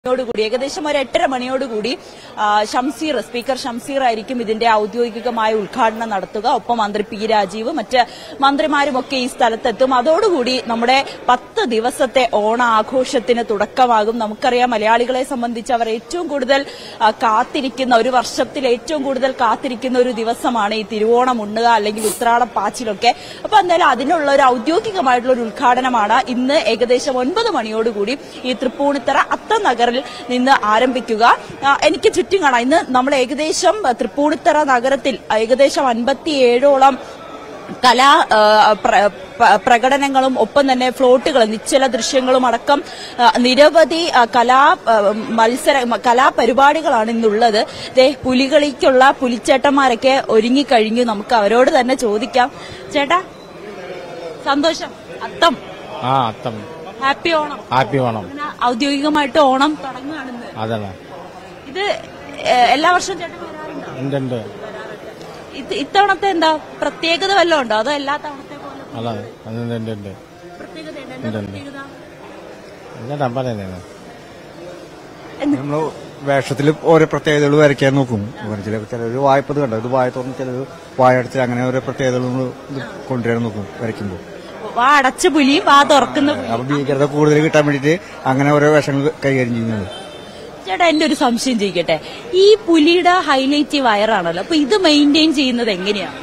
ോടുകൂടി ഏകദേശം ഒരു എട്ടര മണിയോടുകൂടി ആ, ഷംസീർ സ്പീക്കർ ഷംസീർ ആയിരിക്കും ഇതിന്റെ ഔദ്യോഗികമായ ഉദ്ഘാടനം നടത്തുക ഒപ്പം മന്ത്രി പി രാജീവ് മറ്റ് മന്ത്രിമാരുമൊക്കെ ഈ സ്ഥലത്തെത്തും അതോടുകൂടി നമ്മുടെ പത്ത് ദിവസത്തെ ഓണ ആഘോഷത്തിന് തുടക്കമാകും നമുക്കറിയാം മലയാളികളെ സംബന്ധിച്ച് അവർ ഏറ്റവും കൂടുതൽ ആ, കാത്തിരിക്കുന്ന ഒരു വർഷത്തിൽ ഏറ്റവും കൂടുതൽ കാത്തിരിക്കുന്ന ഒരു ദിവസമാണ് ഈ തിരുവോണം ഉണ്ണുക അല്ലെങ്കിൽ ഉത്രാടം പാച്ചിലൊക്കെ അപ്പൊ എന്തായാലും അതിനുള്ള ഒരു ഔദ്യോഗികമായിട്ടുള്ള ഒരു ഉദ്ഘാടനമാണ് ഇന്ന് ഏകദേശം ഒൻപത് മണിയോടുകൂടി ഈ തൃപ്പൂണിത്തറ അത്തം നഗറിൽ നിന്ന് ആരംഭിക്കുക ആ, എനിക്ക് ചുറ്റും കാണാം ഇന്ന് നമ്മൾ ഏകദേശം തൃപ്പൂണിത്തറ നഗരത്തിൽ ഏകദേശം അൻപത്തിയേഴോളം കലാ ആ, പ്ര- പ- പ്രകടനങ്ങളും ഒപ്പം തന്നെ ഫ്ലോട്ടുകൾ നിശ്ചല ദൃശ്യങ്ങളും അടക്കം ആ, നിരവധി ആ, കലാ ആ, മത്സര മ- കലാപരിപാടികളാണ് ഇന്നുള്ളത് ദേ പുലികളിക്കുള്ള പുലിച്ചേട്ടന്മാരൊക്കെ ഒരുങ്ങിക്കഴിഞ്ഞു നമുക്ക് അവരോട് തന്നെ ചോദിക്കാം ചേട്ടാ സന്തോഷം അത്തം ആ അത്തം ഹാപ്പി ഓണം ഹാപ്പി വേണം അങ്ങനെ ഔദ്യോഗികമായിട്ട് ഓണം തുടങ്ങുകയാണെന്ന് അതന്നെ ഇത് ഏ, എല്ലാ വർഷവും ചേട്ടൻ വരാറുണ്ടോ ഉണ്ട് ഉണ്ട് ഇത് ഇത്തവണത്തെ എന്താ പ്രത്യേകത വല്ലതും ഉണ്ടോ അതോ എല്ലാ തവണത്തെ പോലെ അല്ല ഉണ്ട് ഉണ്ട് ഉണ്ട് പ്രത്യേകത ഉണ്ട്? എന്താ പ്രത്യേകത എന്താ പറയുന്നത് നമ്മൾ വേഷത്തിൽ ഓരോ പ്രത്യേകതകൾ വരയ്ക്കാൻ നോക്കും ചില ചിലർ വായ്പത് കണ്ടോ ഇത് വായ തുറന്ന് ചിലർ വായ അടച്ച് അങ്ങനെ ഓരോ പ്രത്യേകതകൾ നമ്മൾ ഇത് കൊണ്ടുവരാൻ നോക്കും വരയ്ക്കുമ്പോൾ വാ അടച്ച പുലിയും വാ തുറക്കുന്ന പുലിയും. അപ്പൊ ഭീകരത കൂടുതൽ കിട്ടാൻ വേണ്ടിയിട്ട് അങ്ങനെ ഓരോ വേഷങ്ങൾ കൈകാര്യം ചെയ്യുന്നത് ചേട്ടാ എന്റെ ഒരു സംശയം ചോദിക്കട്ടെ ഈ പുലിയുടെ ഹൈലൈറ്റ് ഈ വയറാണല്ലോ അപ്പൊ ഇത് മെയിൻറ്റെയിൻ ചെയ്യുന്നത് എങ്ങനെയാ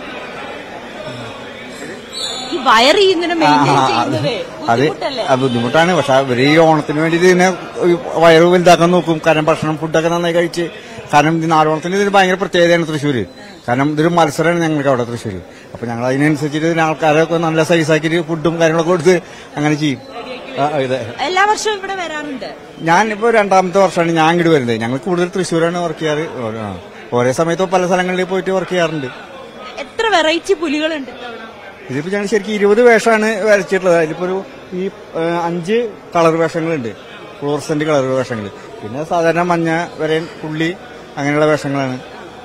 ഈ വയർ ഇങ്ങനെ മെയിൻറ്റെയിൻ ചെയ്യുന്നത് അത് ബുദ്ധിമുട്ടല്ലേ ആ ബുദ്ധിമുട്ടാണ് പക്ഷെ അവര് ഈ ഓണത്തിന് വേണ്ടിയിട്ട് ഇതിനെ ഈ വയറ് വലുതാക്കാൻ നോക്കും കാരണം ഭക്ഷണം ഫുഡൊക്കെ നന്നായി കഴിച്ച് കാരണം ഇത് നാടോണത്തിന് ഇതിന് ഭയങ്കര പ്രത്യേകതയാണ് തൃശ്ശൂര് കാരണം ഇതൊരു മത്സരമാണ് ഞങ്ങൾക്ക് അവിടെ തൃശ്ശൂര് അപ്പൊ ഞങ്ങൾ അതിനനുസരിച്ചിട്ട് ഇതിന് ആൾക്കാരൊക്കെ നല്ല സൈസാക്കിയിട്ട് ഫുഡും കാര്യങ്ങളൊക്കെ കൊടുത്ത് അങ്ങനെ ചെയ്യും ആ, ഇതെ എല്ലാ വർഷവും ഇവിടെ വരാറുണ്ട് ഞാനിപ്പോ രണ്ടാമത്തെ വർഷമാണ് ഞാൻ ഇങ്ങോട്ട് വരുന്നത് ഞങ്ങൾ കൂടുതൽ തൃശ്ശൂരാണ് വർക്ക് ചെയ്യാറ് ഓരോ- ആ. ഒരേ സമയത്ത് പല സ്ഥലങ്ങളിൽ പോയിട്ട് വർക്ക് ചെയ്യാറുണ്ട് എത്ര വെറൈറ്റി പുലികളുണ്ട് ഇത്തവണ ഇതിപ്പോ ഞങ്ങൾ ശരിക്കും ഇരുപത് വേഷമാണ് വരച്ചിട്ടുള്ളത് അതിലിപ്പോ ഒരു ഈ ഏ, അഞ്ച് കളർ വേഷങ്ങളുണ്ട് ഫ്ലോറസന്റ് കളർ വേഷങ്ങൾ പിന്നെ സാധാരണ മഞ്ഞ വരൻ പുള്ളി അങ്ങനെയുള്ള വേഷങ്ങളാണ്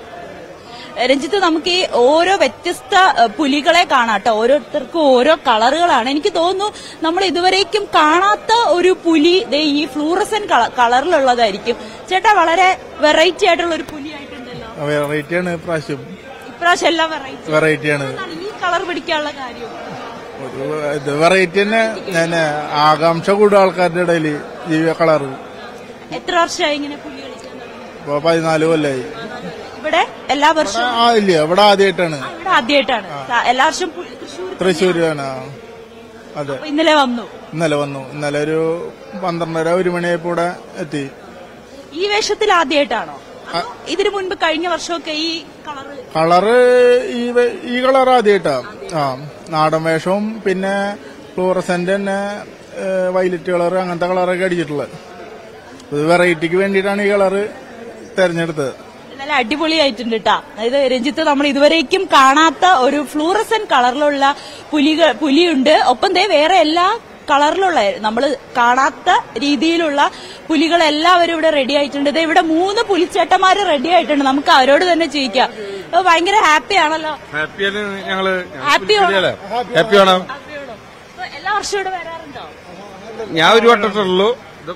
രഞ്ജിത്ത് നമുക്ക് ഈ ഓരോ വ്യത്യസ്ത ഏഹ്, പുലികളെ കാണാട്ടോ ഓരോരുത്തർക്കും ഓരോ കളറുകളാണ് എനിക്ക് തോന്നുന്നു നമ്മൾ ഇതുവരേക്കും കാണാത്ത ഒരു പുലി ദേ ഈ ഫ്ലൂറസൻ കളറിലുള്ളതായിരിക്കും ചേട്ടാ വളരെ വെറൈറ്റി ആയിട്ടുള്ള ഒരു പുലി ആയിട്ടുണ്ടല്ലോ വെറൈറ്റി ആണ് ഇപ്രാവശ്യം ഇപ്രാവശ്യം എല്ലാം വെറൈറ്റി വെറൈറ്റി ആണ് ഈ കളർ പിടിക്കാനുള്ള കാര്യം ഒരു ഇത് വെറൈറ്റി തന്നെ ഞാൻ ആകാംക്ഷ കൂടും ആൾക്കാരുടെ ഇടയിൽ ഈ കളറ് എത്ര വർഷമായി ഇങ്ങനെ പുലി കളിക്കാൻ തുടങ്ങി ഇപ്പൊ പതിനാല് കൊല്ലായി ഇവിടെ എല്ലാ വർഷവും ആ ഇല്ല ഇവിടെ ആദ്യമായിട്ടാണ് ഇവിടെ ആദ്യമായിട്ടാണ് സ- എല്ലാ വർഷവും പു- തൃശ്ശൂർ തൃശ്ശൂരാണ് ആ. അതെ അപ്പൊ ഇന്നലെ വന്നു ഇന്നലെ വന്നു ഇന്നലെ ഒരു പന്ത്രണ്ടര ഒരു മണിയായപ്പോ ഇവിടെ എത്തി ഈ വേഷത്തിൽ ആദ്യമായിട്ടാണോ അതോ ഇതിനു മുൻപ് കഴിഞ്ഞ വർഷമൊക്കെ ഈ കളറ് കളറ് ഈ വെ- ഈ കളർ ആദ്യമായിട്ടാ ആ നാടൻ വേഷവും പിന്നെ ഫ്ലൂറസെന്റ് തന്നെ വൈലറ്റ് കളർ അങ്ങനത്തെ കളറൊക്കെ അടിച്ചിട്ടുള്ളത് ഇത് വെറൈറ്റിക്ക് വേണ്ടിയിട്ടാണ് ഈ കളറ് തെരഞ്ഞെടുത്തത് നല്ല അടിപൊളിയായിട്ടുണ്ട് കേട്ടാ അതായത് രഞ്ജിത്ത് നമ്മൾ ഇതുവരേക്കും കാണാത്ത ഒരു ഫ്ലൂറസൻ കളറിലുള്ള പുലികൾ പുലിയുണ്ട് ഒപ്പം ദേ വേറെ എല്ലാ കളറിലുള്ള നമ്മൾ കാണാത്ത രീതിയിലുള്ള പുലികൾ എല്ലാവരും ഇവിടെ റെഡി ആയിട്ടുണ്ട് ദേ ഇവിടെ മൂന്ന് പുലിച്ചേട്ടന്മാര് റെഡി ആയിട്ടുണ്ട് നമുക്ക് അവരോട് തന്നെ ചോദിക്കാം അപ്പൊ ഭയങ്കര ഹാപ്പി ആണല്ലോ ഹാപ്പിയാണ് ഞങ്ങള് ഹാപ്പി ആണോ ഹാപ്പി ആണോ അപ്പൊ എല്ലാ വർഷവും ഇവിടെ വരാറുണ്ടോ ഞാൻ ഒരു വട്ടത്തുള്ളൂ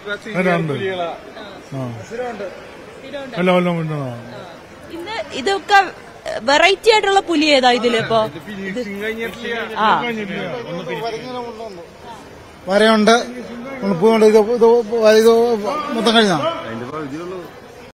അല്ല അല്ല കൊണ്ടുവന്നോ ഇന്ന് ഇതൊക്കെ വെറൈറ്റി ആയിട്ടുള്ള പുലി ഏതാ ഇതിലിപ്പോ ആ വരയുണ്ട് ഉണപ്പുണ്ട് ഇത് ഇത് ഇത് മൊത്തം കഴിഞ്ഞാ